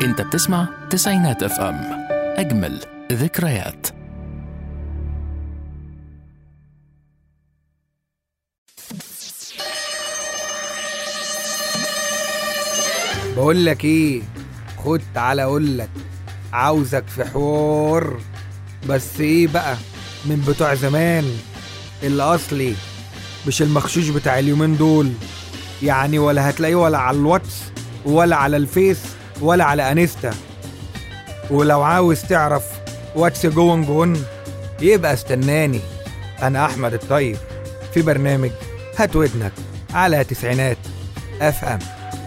انت بتسمع تسعينات اف ام اجمل ذكريات بقول لك ايه خد تعالى اقول لك عاوزك في حوار بس ايه بقى من بتوع زمان الاصلي مش المخشوش بتاع اليومين دول يعني ولا هتلاقيه ولا على الواتس ولا على الفيس ولا على انستا ولو عاوز تعرف واتس جوين جون يبقى استناني انا احمد الطيب في برنامج هات ودنك على تسعينات اف ام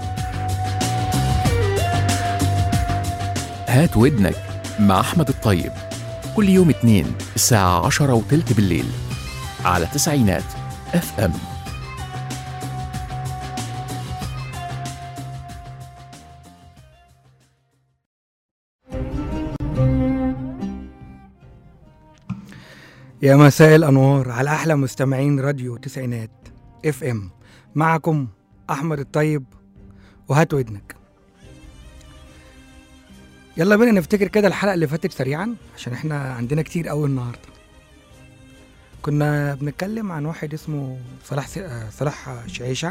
هات ودنك مع احمد الطيب كل يوم اتنين الساعة عشرة وتلت بالليل على تسعينات اف ام يا مساء الانوار على احلى مستمعين راديو تسعينات اف ام معكم احمد الطيب وهات ودنك يلا بينا نفتكر كده الحلقه اللي فاتت سريعا عشان احنا عندنا كتير قوي النهارده كنا بنتكلم عن واحد اسمه صلاح س... آه، صلاح شعيشة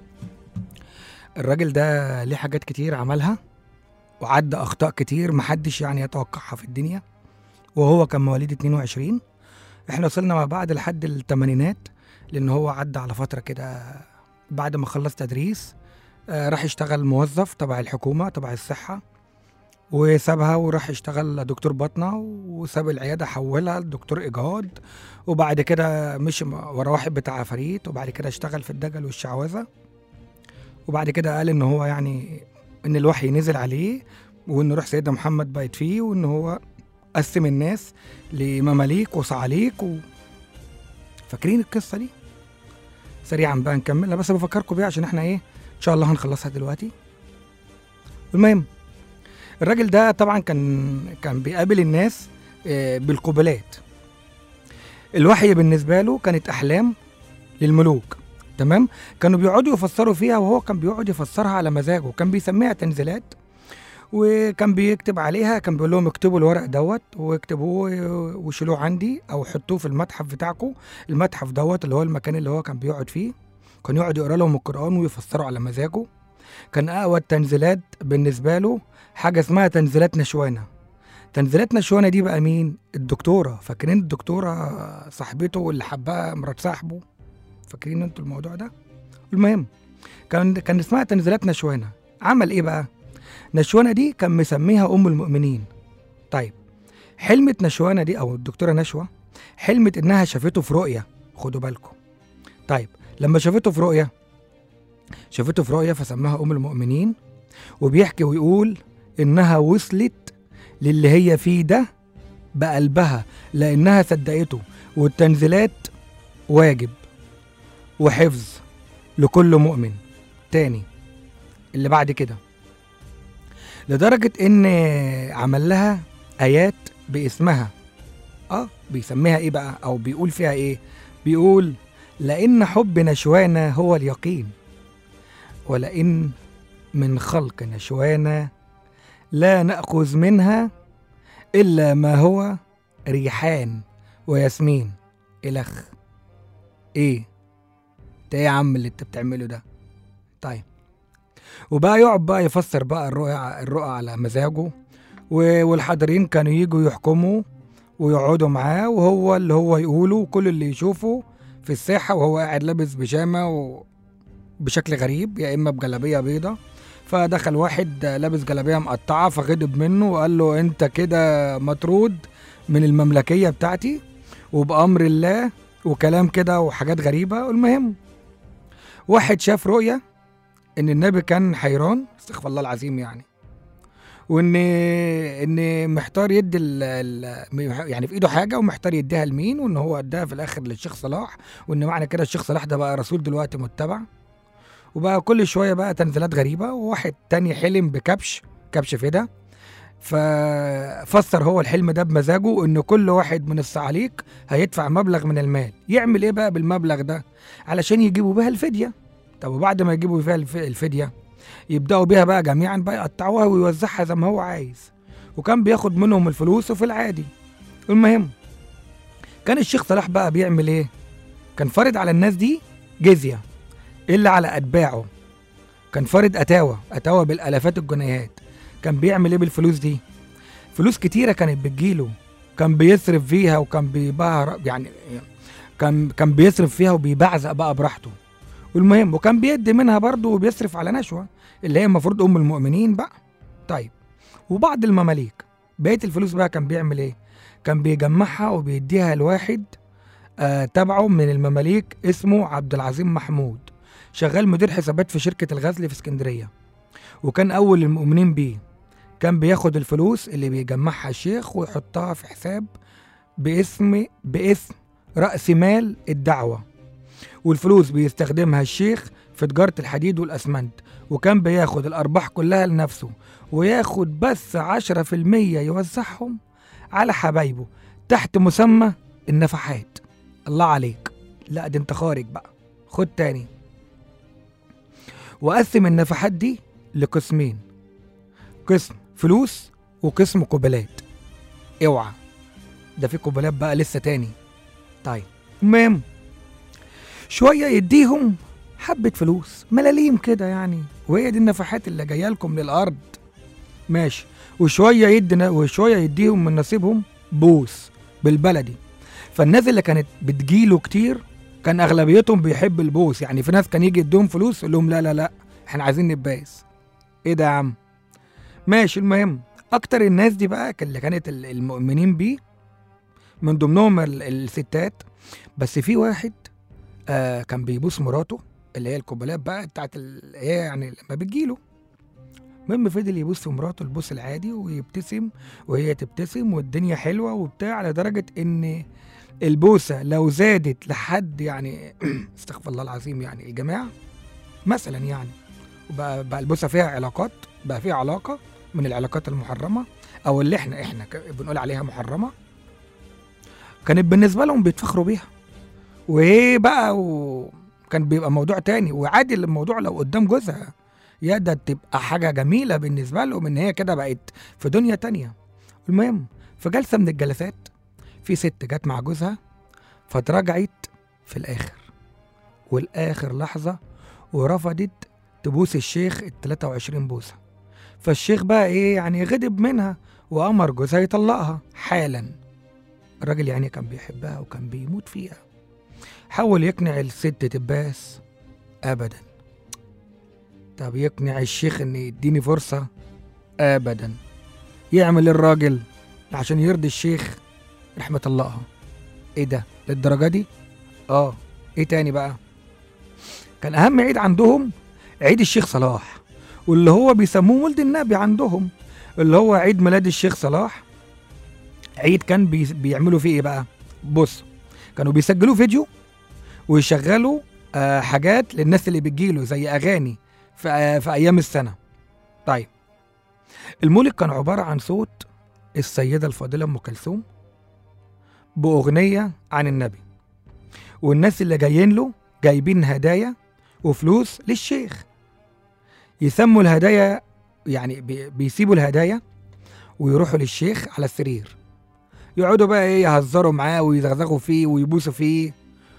الراجل ده ليه حاجات كتير عملها وعدى اخطاء كتير محدش يعني يتوقعها في الدنيا وهو كان مواليد 22 احنا وصلنا مع بعض لحد الثمانينات لان هو عدى على فتره كده بعد ما خلص تدريس آه، راح يشتغل موظف تبع الحكومه تبع الصحه وسابها وراح يشتغل دكتور باطنه وساب العياده حولها لدكتور اجهاض وبعد كده مشي م- ورا واحد بتاع عفاريت وبعد كده اشتغل في الدجل والشعوذه وبعد كده قال ان هو يعني ان الوحي نزل عليه وان روح سيدنا محمد بقت فيه وان هو قسم الناس لمماليك وصعاليك و... فاكرين القصه دي سريعا بقى نكملها بس بفكركم بيها عشان احنا ايه ان شاء الله هنخلصها دلوقتي المهم الراجل ده طبعا كان كان بيقابل الناس آه، بالقبلات الوحي بالنسبه له كانت احلام للملوك تمام كانوا بيقعدوا يفسروا فيها وهو كان بيقعد يفسرها على مزاجه كان بيسميها تنزيلات وكان بيكتب عليها كان بيقول لهم اكتبوا الورق دوت واكتبوه وشيلوه عندي او حطوه في المتحف بتاعكم المتحف دوت اللي هو المكان اللي هو كان بيقعد فيه كان يقعد يقرا لهم القران ويفسروا على مزاجه كان اقوى التنزيلات بالنسبه له حاجه اسمها تنزيلات نشوانه تنزيلات نشوانه دي بقى مين الدكتوره فاكرين الدكتوره صاحبته اللي حبها مرات صاحبه فاكرين انتوا الموضوع ده المهم كان كان اسمها تنزيلات نشوانه عمل ايه بقى نشوانه دي كان مسميها ام المؤمنين طيب حلمت نشوانه دي او الدكتوره نشوه حلمت انها شافته في رؤيه خدوا بالكم طيب لما شافته في رؤيه شافته في رؤيه فسماها ام المؤمنين وبيحكي ويقول انها وصلت للي هي فيه ده بقلبها لانها صدقته والتنزيلات واجب وحفظ لكل مؤمن تاني اللي بعد كده لدرجة إن عمل لها آيات باسمها اه بيسميها ايه بقى او بيقول فيها ايه بيقول لان حب نشوانا هو اليقين ولئن من خلق نشوانا لا ناخذ منها الا ما هو ريحان وياسمين الخ ايه ده ايه يا عم اللي انت بتعمله ده طيب وبقى يقعد بقى يفسر بقى الرؤى الرؤى على مزاجه و- والحاضرين كانوا يجوا يحكموا ويقعدوا معاه وهو اللي هو يقوله وكل اللي يشوفه في الساحة وهو قاعد لابس بيجامة و... بشكل غريب يا إما بجلابية بيضة فدخل واحد لابس جلابية مقطعة فغضب منه وقال له أنت كده مطرود من المملكية بتاعتي وبأمر الله وكلام كده وحاجات غريبة المهم واحد شاف رؤية إن النبي كان حيران استغفر الله العظيم يعني وان ان محتار يدي ال ال يعني في ايده حاجه ومحتار يديها لمين وان هو اداها في الاخر للشيخ صلاح وان معنى كده الشيخ صلاح ده بقى رسول دلوقتي متبع وبقى كل شويه بقى تنزيلات غريبه وواحد تاني حلم بكبش كبش فدا ففسر هو الحلم ده بمزاجه ان كل واحد من الصعاليق هيدفع مبلغ من المال يعمل ايه بقى بالمبلغ ده علشان يجيبوا بيها الفديه طب وبعد ما يجيبوا فيها الف- الفديه يبداوا بيها بقى جميعا بقى يقطعوها ويوزعها زي ما هو عايز وكان بياخد منهم الفلوس وفي العادي المهم كان الشيخ صلاح بقى بيعمل ايه كان فارض على الناس دي جزيه الا على اتباعه كان فارض اتاوه اتاوه بالالافات الجنيهات كان بيعمل ايه بالفلوس دي فلوس كتيره كانت بتجيله كان بيصرف فيها وكان بيبهر يعني كان كان بيصرف فيها وبيبعزق بقى براحته والمهم وكان بيدي منها برضه وبيصرف على نشوة اللي هي المفروض ام المؤمنين بقى طيب وبعض المماليك بقيه الفلوس بقى كان بيعمل ايه كان بيجمعها وبيديها لواحد آه تبعه من المماليك اسمه عبد العظيم محمود شغال مدير حسابات في شركة الغزل في اسكندرية وكان أول المؤمنين بيه كان بياخد الفلوس اللي بيجمعها الشيخ ويحطها في حساب باسم باسم رأس مال الدعوة والفلوس بيستخدمها الشيخ في تجارة الحديد والأسمنت وكان بياخد الأرباح كلها لنفسه وياخد بس عشرة في المية يوزعهم على حبايبه تحت مسمى النفحات الله عليك لا ده انت خارج بقى خد تاني وقسم النفحات دي لقسمين قسم فلوس وقسم قبلات اوعى ده في قبلات بقى لسه تاني طيب المهم شوية يديهم حبة فلوس ملاليم كده يعني وهي دي النفحات اللي جاية لكم للأرض ماشي وشوية يدي وشوية يديهم من نصيبهم بوس بالبلدي فالناس اللي كانت بتجيله كتير كان اغلبيتهم بيحب البوس يعني في ناس كان يجي يديهم فلوس يقول لهم لا لا لا احنا عايزين نتبايس ايه ده يا عم ماشي المهم اكتر الناس دي بقى اللي كانت ال- المؤمنين بيه من ضمنهم ال- الستات بس في واحد آه كان بيبوس مراته اللي هي القبلات بقى بتاعت ال- هي يعني لما بتجيله المهم فضل يبوس في مراته البوس العادي ويبتسم وهي تبتسم والدنيا حلوه وبتاع على درجه ان البوسه لو زادت لحد يعني استغفر الله العظيم يعني الجماعه مثلا يعني وبقى بقى البوسه فيها علاقات بقى فيها علاقه من العلاقات المحرمه او اللي احنا احنا ك- بنقول عليها محرمه كانت بالنسبه لهم بيتفخروا بيها وايه بقى وكان بيبقى موضوع تاني وعادي الموضوع لو قدام جوزها يا ده تبقى حاجه جميله بالنسبه لهم ان هي كده بقت في دنيا تانية المهم في جلسه من الجلسات في ست جت مع جوزها فتراجعت في الاخر والاخر لحظه ورفضت تبوس الشيخ ال 23 بوسه فالشيخ بقى ايه يعني غضب منها وامر جوزها يطلقها حالا الراجل يعني كان بيحبها وكان بيموت فيها حاول يقنع الست تباس ابدا طب يقنع الشيخ ان يديني فرصه ابدا يعمل الراجل عشان يرضي الشيخ راح مطلقها ايه ده للدرجه دي اه ايه تاني بقى كان اهم عيد عندهم عيد الشيخ صلاح واللي هو بيسموه ولد النبي عندهم اللي هو عيد ميلاد الشيخ صلاح عيد كان بي بيعملوا فيه ايه بقى بص كانوا بيسجلوا فيديو ويشغلوا آه حاجات للناس اللي بتجيله زي اغاني في, آه في ايام السنه طيب المولد كان عباره عن صوت السيده الفاضله ام كلثوم باغنيه عن النبي والناس اللي جايين له جايبين هدايا وفلوس للشيخ يسموا الهدايا يعني بي- بيسيبوا الهدايا ويروحوا للشيخ على السرير يقعدوا بقى ايه يهزروا معاه ويزغزغوا فيه ويبوسوا فيه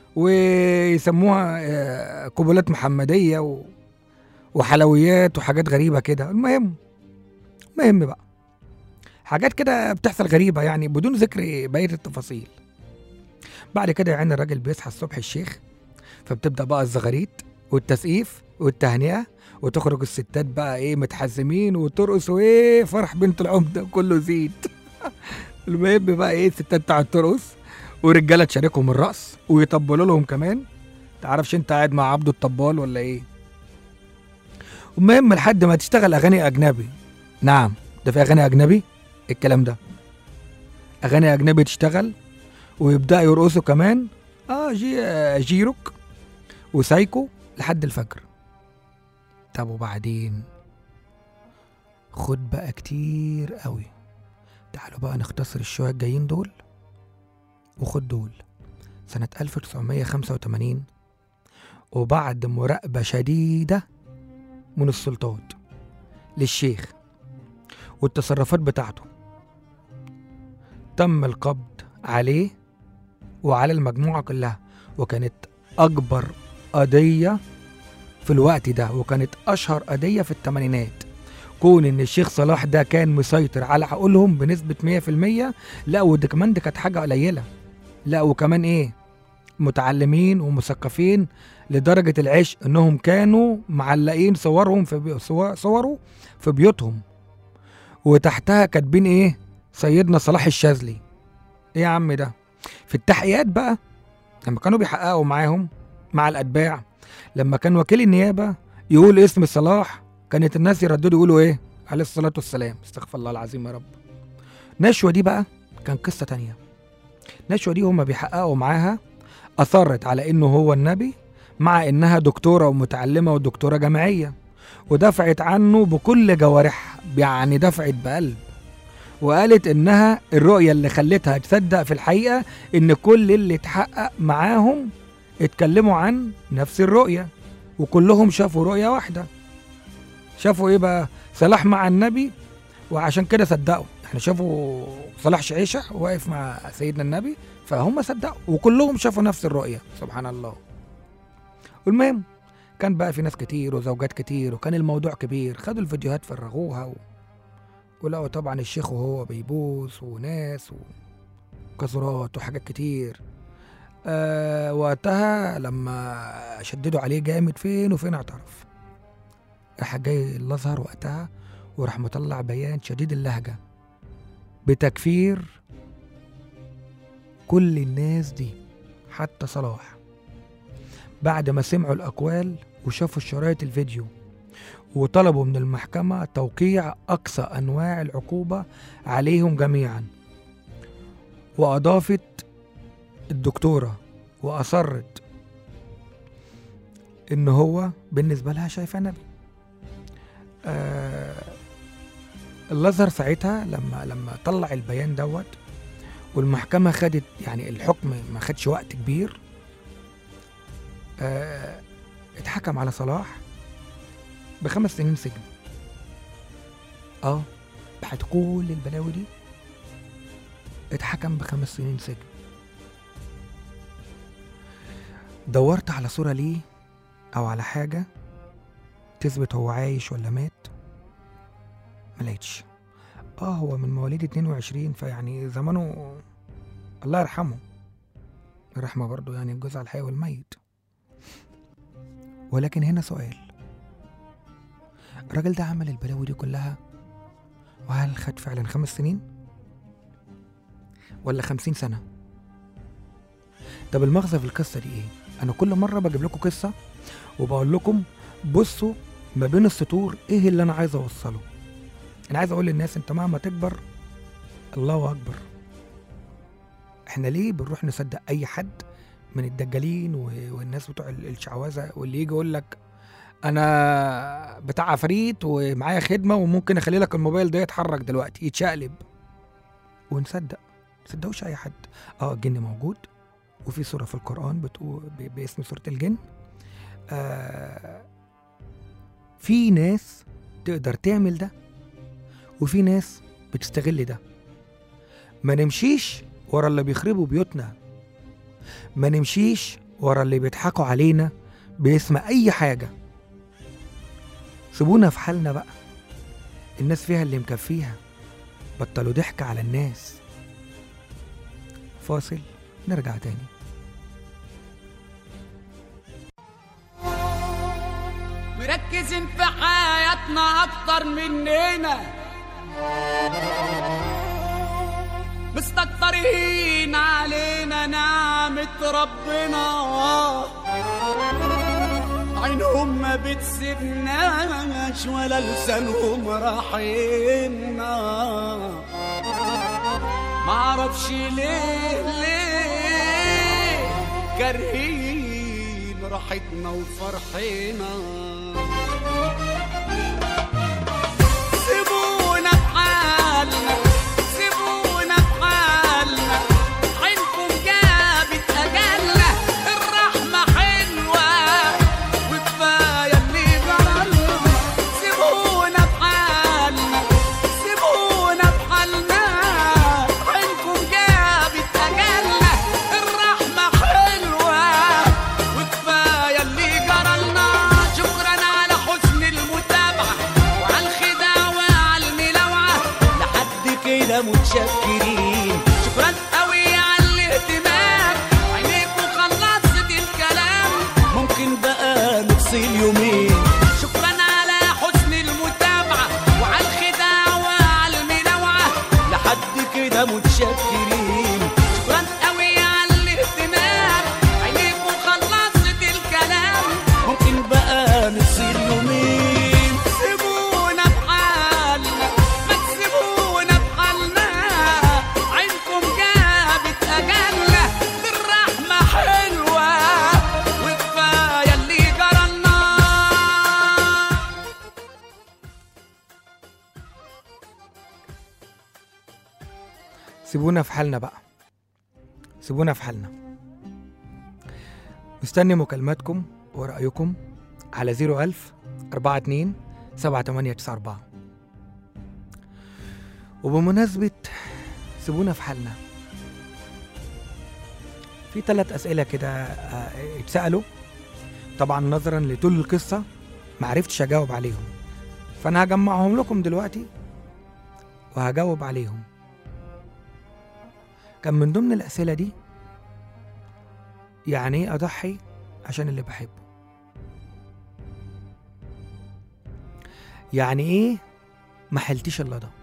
ويسموها آه، قبلات محمدية و... وحلويات وحاجات غريبة كده المهم المهم بقى حاجات كده بتحصل غريبة يعني بدون ذكر بقية التفاصيل بعد كده يعني الراجل بيصحى الصبح الشيخ فبتبدأ بقى الزغاريت والتسقيف والتهنئة وتخرج الستات بقى ايه متحزمين وترقص وايه فرح بنت العمدة كله زيت المهم بقى ايه الستات بتاعت ترقص ورجاله تشاركهم الرقص ويطبلوا لهم كمان تعرفش انت قاعد مع عبده الطبال ولا ايه المهم لحد ما تشتغل اغاني اجنبي نعم ده في اغاني اجنبي الكلام ده اغاني اجنبي تشتغل ويبداوا يرقصوا كمان اه جي آه، جيروك وسايكو لحد الفجر طب وبعدين خد بقى كتير قوي تعالوا بقى نختصر الشوية الجايين دول وخد دول سنة 1985 وبعد مراقبة شديدة من السلطات للشيخ والتصرفات بتاعته تم القبض عليه وعلى المجموعة كلها وكانت أكبر قضية في الوقت ده وكانت أشهر قضية في الثمانينات كون إن الشيخ صلاح ده كان مسيطر على عقولهم بنسبة 100% لا وده كمان دي كانت حاجة قليلة لا وكمان إيه متعلمين ومثقفين لدرجة العشق إنهم كانوا معلقين صورهم في بي... صور... صوروا في بيوتهم وتحتها كاتبين إيه سيدنا صلاح الشاذلي إيه يا عم ده في التحقيقات بقى لما كانوا بيحققوا معاهم مع الأتباع لما كان وكيل النيابة يقول اسم صلاح كانت الناس يرددوا يقولوا إيه عليه الصلاة والسلام استغفر الله العظيم يا رب نشوة دي بقى كان قصة تانية نشوة دي هما بيحققوا معاها أصرت على إنه هو النبي مع إنها دكتورة ومتعلمة ودكتورة جامعية ودفعت عنه بكل جوارحها يعني دفعت بقلب وقالت إنها الرؤية اللي خلتها تصدق في الحقيقة إن كل اللي اتحقق معاهم اتكلموا عن نفس الرؤية وكلهم شافوا رؤية واحدة شافوا إيه بقى صلاح مع النبي وعشان كده صدقوا احنا شافوا صلاح شعيشة واقف مع سيدنا النبي فهم صدقوا وكلهم شافوا نفس الرؤية سبحان الله والمهم كان بقى في ناس كتير وزوجات كتير وكان الموضوع كبير خدوا الفيديوهات فرغوها و... ولقوا طبعا الشيخ وهو بيبوس وناس وكسرات وحاجات كتير آه وقتها لما شددوا عليه جامد فين وفين اعترف راح جاي الازهر وقتها وراح مطلع بيان شديد اللهجه بتكفير كل الناس دي حتى صلاح بعد ما سمعوا الأقوال وشافوا شرايط الفيديو وطلبوا من المحكمة توقيع أقصى أنواع العقوبة عليهم جميعا وأضافت الدكتورة وأصرت إن هو بالنسبة لها شايفة نبي آه الازهر ساعتها لما لما طلع البيان دوت والمحكمة خدت يعني الحكم ما خدش وقت كبير آه اتحكم على صلاح بخمس سنين سجن اه بعد كل البلاوي دي اتحكم بخمس سنين سجن دورت على صورة ليه أو على حاجة تثبت هو عايش ولا مات ملقتش اه هو من مواليد 22 فيعني زمانه الله يرحمه الرحمة برضه يعني الجزء على الحي والميت ولكن هنا سؤال الراجل ده عمل البلاوي دي كلها وهل خد فعلا خمس سنين ولا خمسين سنة طب المغزى في القصة دي ايه انا كل مرة بجيب لكم قصة وبقول لكم بصوا ما بين السطور ايه اللي انا عايز اوصله انا عايز اقول للناس انت مهما تكبر الله اكبر احنا ليه بنروح نصدق اي حد من الدجالين و- والناس بتوع ال- الشعوذه واللي يجي يقول لك انا بتاع عفاريت ومعايا خدمه وممكن اخلي لك الموبايل ده يتحرك دلوقتي يتشقلب ونصدق تصدقوش اي حد اه الجن موجود وفي سوره في القران بتقول ب- باسم سوره الجن آه في ناس تقدر تعمل ده وفي ناس بتستغل ده ما نمشيش ورا اللي بيخربوا بيوتنا ما نمشيش ورا اللي بيضحكوا علينا باسم اي حاجه سيبونا في حالنا بقى الناس فيها اللي مكفيها بطلوا ضحك على الناس فاصل نرجع تاني مركزين في حياتنا اكتر مننا مستكترين علينا نعمة ربنا عينهم ما بتسيبناش ولا لسانهم راحينا معرفش ليه ليه كارهين راحتنا وفرحنا سيبونا في حالنا سيبونا في حالنا عينكم جابت أجلنا الرحمة حلوة وكفاية اللي جرالنا متشكرين شكرا قوي على الاهتمام عينيكوا خلصت الكلام ممكن بقى نفصل يومين شكرا على حسن المتابعة وعلى الخداع وعلى المنوعة لحد كده متشكرين شكرا قوي على الاهتمام عينيكوا خلصت الكلام ممكن بقى نفصل يومين سيبونا بحالنا ما تسيبونا بحالنا عينكم جابت أجلنا الرحمة حلوة وكفاية اللي جرالنا سيبونا في حالنا بقى سيبونا في حالنا مستني مكالماتكم ورأيكم على 01000 42 7894 وبمناسبة سيبونا في حالنا في ثلاث أسئلة كده آه، اتسألوا طبعا نظرا لطول القصة معرفتش أجاوب عليهم فأنا هجمعهم لكم دلوقتي وهجاوب عليهم كان من ضمن الأسئلة دي يعني إيه أضحي عشان اللي بحبه يعني إيه ما حلتيش إلا ده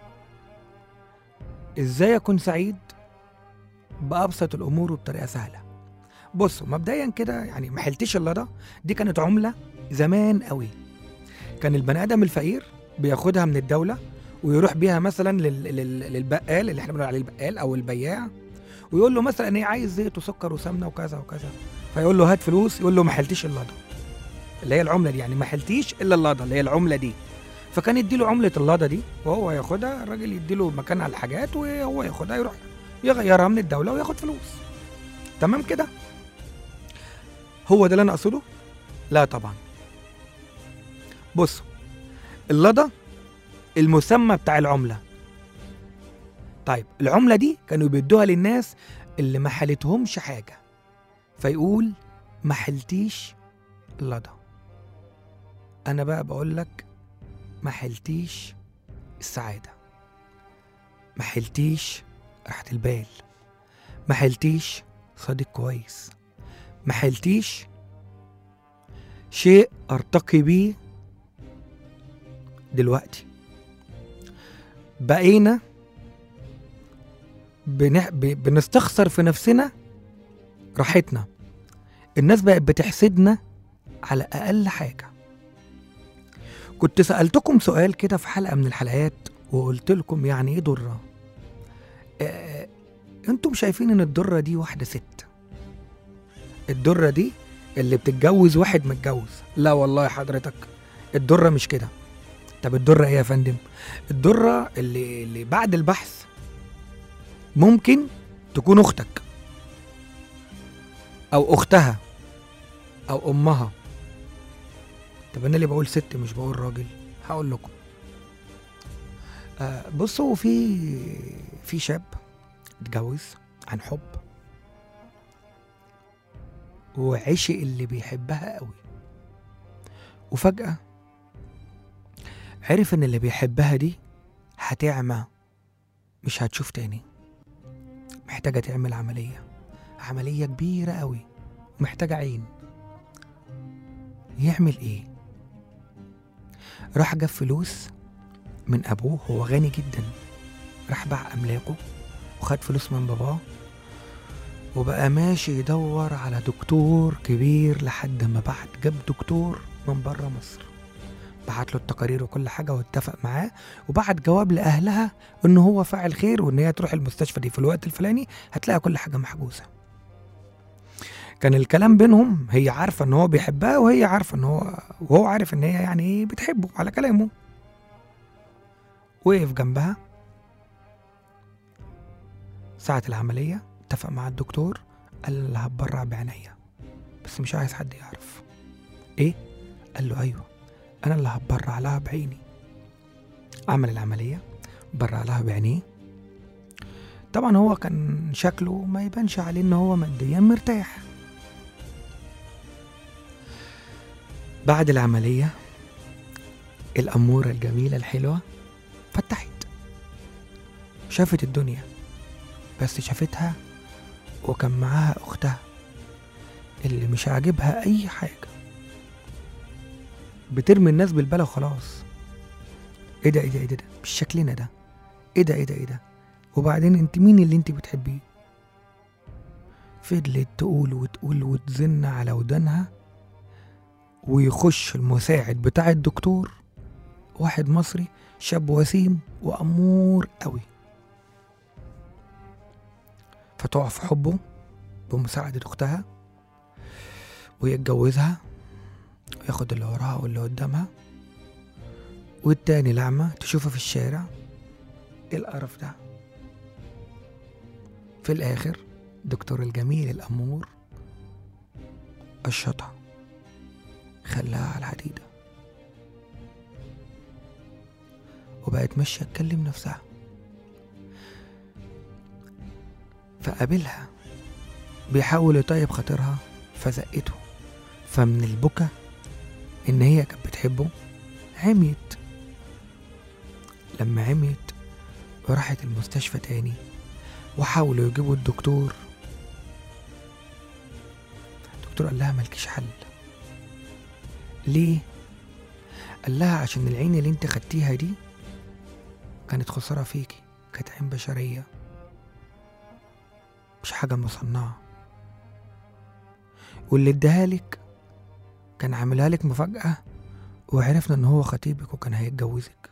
إزاي أكون سعيد بأبسط الأمور وبطريقة سهلة بصوا مبدئيا كده يعني ما حلتيش إلا ده دي كانت عملة زمان قوي كان البني آدم الفقير بياخدها من الدولة ويروح بيها مثلا لل... لل... للبقال اللي احنا بنقول عليه البقال او البياع ويقول له مثلا ايه عايز زيت وسكر وسمنه وكذا وكذا فيقول له هات فلوس يقول له ما حلتيش الا ده اللي هي العمله دي يعني ما حلتيش الا اللاضه اللي هي العمله دي فكان يديله عمله اللاضه دي وهو ياخدها الراجل يديله مكانها الحاجات وهو ياخدها يروح يغيرها من الدوله وياخد فلوس تمام كده هو ده اللي انا اقصده لا طبعا بصوا اللضا المسمى بتاع العملة طيب العملة دي كانوا بيدوها للناس اللي ما حلتهمش حاجة فيقول ما حلتيش اللضا أنا بقى بقول لك ما حلتيش السعادة ما حلتيش راحة البال ما حلتيش صديق كويس ما حلتيش شيء أرتقي بيه دلوقتي بقينا بنح... ب... بنستخسر في نفسنا راحتنا الناس بقت بتحسدنا على أقل حاجة كنت سألتكم سؤال كده في حلقة من الحلقات وقلت لكم يعني إيه ضرة آه... انتم شايفين ان الضرة دي واحدة ست الضرة دي اللي بتتجوز واحد متجوز لا والله حضرتك الضرة مش كده طب الضرة ايه يا فندم الضرة اللي, اللي بعد البحث ممكن تكون اختك او اختها او امها طب انا اللي بقول ست مش بقول راجل هقول لكم آه بصوا في في شاب اتجوز عن حب وعشق اللي بيحبها قوي وفجأة عرف ان اللي بيحبها دي هتعمى مش هتشوف تاني محتاجة تعمل عملية عملية كبيرة قوي ومحتاجة عين يعمل ايه راح جاب فلوس من ابوه هو غني جدا راح باع املاكه وخد فلوس من باباه وبقى ماشي يدور على دكتور كبير لحد ما بعت جاب دكتور من بره مصر بعت له التقارير وكل حاجه واتفق معاه وبعت جواب لاهلها ان هو فاعل خير وان هي تروح المستشفى دي في الوقت الفلاني هتلاقي كل حاجه محجوزه كان الكلام بينهم هي عارفه ان هو بيحبها وهي عارفه ان هو وهو عارف ان هي يعني ايه بتحبه على كلامه وقف جنبها ساعة العملية اتفق مع الدكتور قال لها هتبرع بعينيا بس مش عايز حد يعرف ايه قال له ايوه انا اللي هتبرع لها بعيني عمل العملية برع لها بعينيه طبعا هو كان شكله ما يبانش عليه ان هو ماديا مرتاح بعد العملية الأمورة الجميلة الحلوة فتحت شافت الدنيا بس شافتها وكان معاها أختها اللي مش عاجبها أي حاجة بترمي الناس بالبلا وخلاص ايه ده ايه ده ايه ده مش شكلنا ده ايه ده ايه ده ايه ده وبعدين انت مين اللي انت بتحبيه فضلت تقول وتقول وتزن على ودانها ويخش المساعد بتاع الدكتور واحد مصري شاب وسيم وأمور قوي فتقع في حبه بمساعدة أختها ويتجوزها وياخد اللي وراها واللي قدامها والتاني لعمة تشوفه في الشارع ايه القرف ده في الآخر دكتور الجميل الأمور قشطها خلاها على الحديدة وبقت ماشية تكلم نفسها فقابلها بيحاول يطيب خاطرها فزقته فمن البكا إن هي كانت بتحبه عميت لما عميت وراحت المستشفى تاني وحاولوا يجيبوا الدكتور الدكتور قال لها ملكيش حل ليه قال لها عشان العين اللي انت خدتيها دي كانت خسارة فيكي كانت عين بشرية مش حاجة مصنعة واللي اداها لك كان عاملها لك مفاجأة وعرفنا ان هو خطيبك وكان هيتجوزك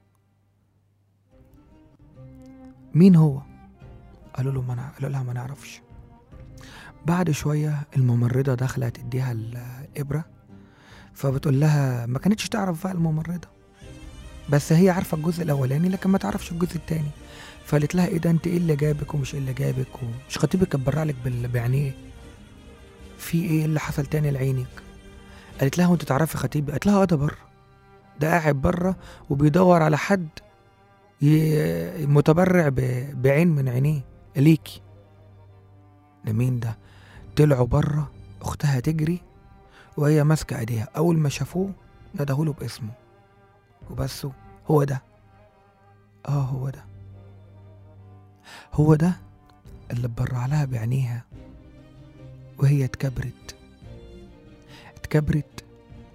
مين هو قالوا له ما أنا... قالوا لها ما نعرفش بعد شوية الممرضة داخلة تديها الإبرة فبتقول لها ما كانتش تعرف بقى الممرضة بس هي عارفة الجزء الأولاني لكن ما تعرفش الجزء التاني فقالت لها ايه ده انت ايه اللي جابك ومش ايه اللي جابك ومش خطيبك كان برع لك بال- بعينيه في ايه اللي حصل تاني لعينك قالت لها وانت تعرفي خطيبي قالت لها اه ده بره ده قاعد بره وبيدور على حد ي- متبرع ب- بعين من عينيه ليكي ده مين ده طلعوا بره اختها تجري وهي ماسكه ايديها اول ما شافوه ندهوله باسمه وبس هو ده اه هو ده هو ده اللي اتبرع لها بعينيها وهي اتكبرت اتكبرت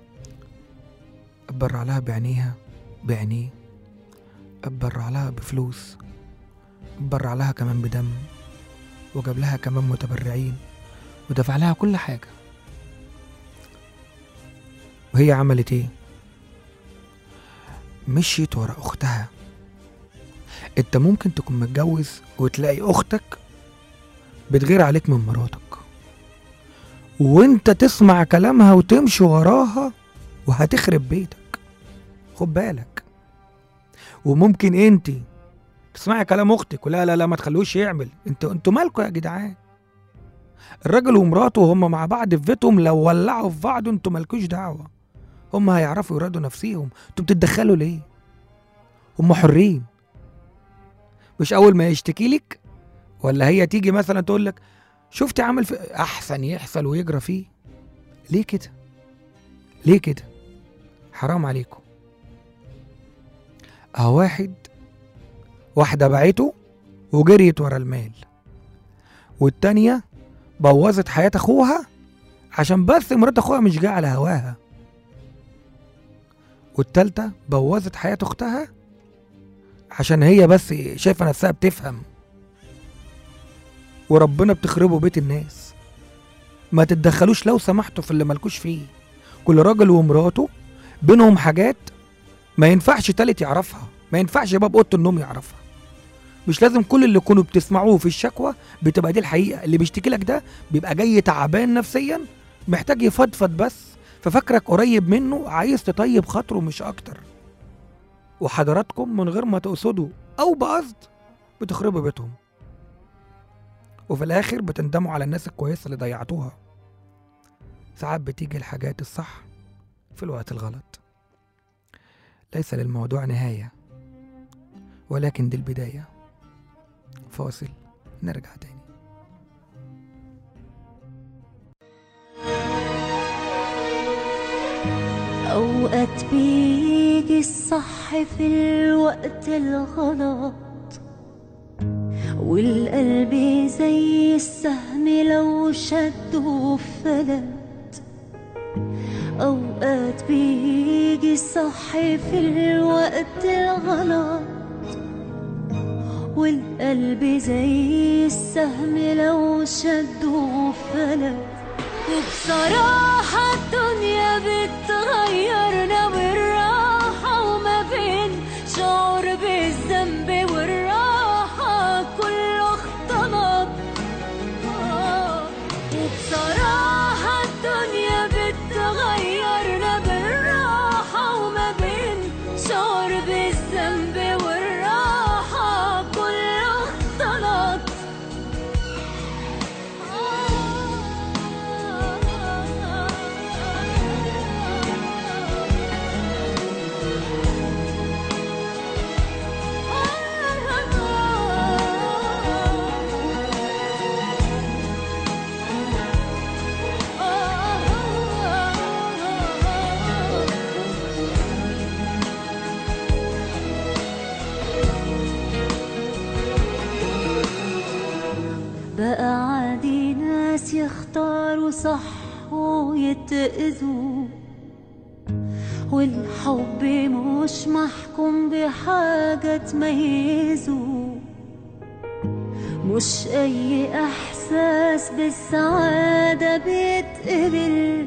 اتبرع لها بعينيها بعينيه اتبرع لها بفلوس اتبرع لها كمان بدم وجاب لها كمان متبرعين ودفع لها كل حاجة وهي عملت ايه مشيت ورا اختها انت ممكن تكون متجوز وتلاقي اختك بتغير عليك من مراتك وانت تسمع كلامها وتمشي وراها وهتخرب بيتك خد بالك وممكن انت تسمعي كلام اختك ولا لا لا ما تخلوش يعمل انتوا انتوا مالكوا يا جدعان الراجل ومراته وهم مع بعض في بيتهم لو ولعوا في بعض انتوا مالكوش دعوه هم هيعرفوا يرادوا نفسيهم انتوا بتتدخلوا ليه هم حرين مش اول ما يشتكي لك ولا هي تيجي مثلا تقول لك شفتي عمل في احسن يحصل ويجرى فيه ليه كده ليه كده حرام عليكم اه واحد واحدة باعته وجريت ورا المال والتانية بوظت حياة أخوها عشان بس مرات أخوها مش جاية على هواها والتالتة بوظت حياة أختها عشان هي بس شايفة نفسها بتفهم وربنا بتخربوا بيت الناس ما تتدخلوش لو سمحتوا في اللي مالكوش فيه كل راجل ومراته بينهم حاجات ما ينفعش تالت يعرفها ما ينفعش باب اوضه النوم يعرفها مش لازم كل اللي كنتوا بتسمعوه في الشكوى بتبقى دي الحقيقه اللي بيشتكي لك ده بيبقى جاي تعبان نفسيا محتاج يفضفض بس ففكرك قريب منه عايز تطيب خاطره مش اكتر وحضراتكم من غير ما تقصدوا او بقصد بتخربوا بيتهم وفي الاخر بتندموا على الناس الكويسه اللي ضيعتوها ساعات بتيجي الحاجات الصح في الوقت الغلط ليس للموضوع نهايه ولكن دي البدايه فاصل نرجع تاني أوقات بيجي الصح في الوقت الغلط والقلب زي السهم لو شده فلت أوقات بيجي صح في الوقت الغلط والقلب زي السهم لو شده فلت وبصراحة الدنيا بتغيرنا بالراحة وما بين شعور بالذنب والراحة كله اختلط آه. وبصراحة الدنيا بتغيرنا بالراحة وما بين شعور بالذنب والراحة كله اختلط بقى عادي ناس يختاروا صح ويتأذوا والحب مش محكوم بحاجة تميزه مش أي إحساس بالسعادة بيتقبل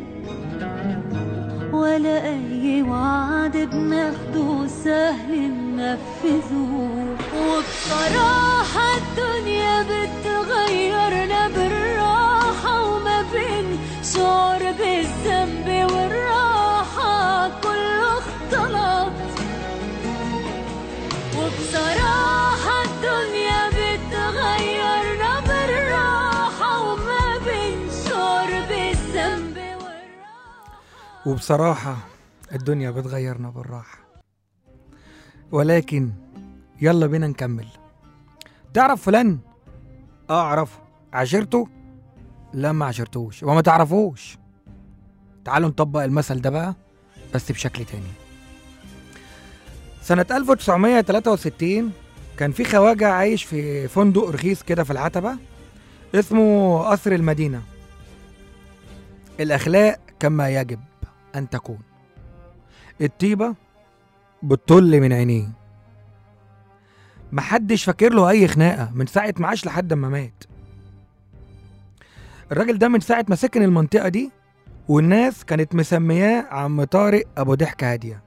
ولا أي وعد بناخده سهل ننفذه وبصراحة الدنيا بتغيرنا بالراحة وما بين شعور بالذنب والراحة كله اختلط وبصراحة الدنيا بتغيرنا بالراحة وما بين شعور بالذنب والراحة وبصراحة الدنيا بتغيرنا بالراحة ولكن يلا بينا نكمل تعرف فلان؟ اه اعرفه عاشرته؟ لا ما عاشرتوش وما تعرفوش تعالوا نطبق المثل ده بقى بس بشكل تاني سنة 1963 كان في خواجة عايش في فندق رخيص كده في العتبة اسمه قصر المدينة الأخلاق كما يجب أن تكون الطيبة بتطل من عينيه محدش فاكر له أي خناقة من ساعة ما عاش لحد ما مات الراجل ده من ساعة ما سكن المنطقة دي والناس كانت مسمياه عم طارق أبو ضحكة هادية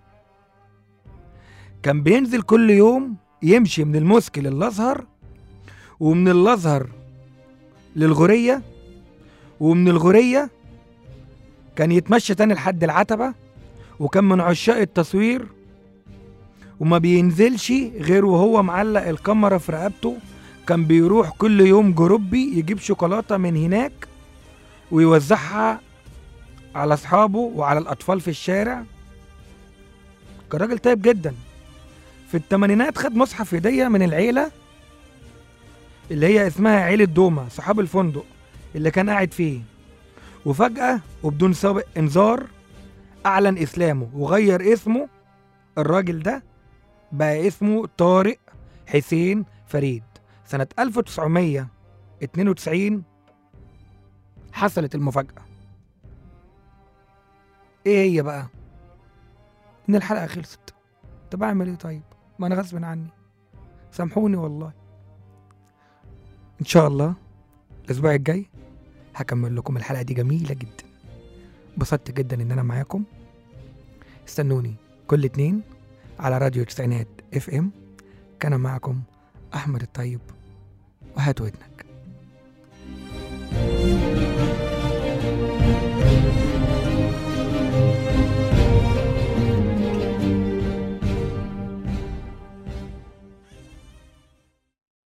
كان بينزل كل يوم يمشي من المسك للأزهر ومن الأزهر للغورية ومن الغورية كان يتمشى تاني لحد العتبة وكان من عشاق التصوير وما بينزلش غير وهو معلق الكاميرا في رقبته كان بيروح كل يوم جروبي يجيب شوكولاتة من هناك ويوزعها على أصحابه وعلى الأطفال في الشارع كان راجل طيب جدا في التمانينات خد مصحف هدية من العيلة اللي هي اسمها عيلة دومة صحاب الفندق اللي كان قاعد فيه وفجأة وبدون سابق إنذار أعلن إسلامه وغير اسمه الراجل ده بقى اسمه طارق حسين فريد سنة 1992 حصلت المفاجأة ايه هي بقى؟ ان الحلقة خلصت طب اعمل ايه طيب؟ ما انا غصب عني سامحوني والله ان شاء الله الاسبوع الجاي هكمل لكم الحلقة دي جميلة جدا انبسطت جدا ان انا معاكم استنوني كل اتنين على راديو تسعينات اف ام كان معكم احمد الطيب وهات ودنك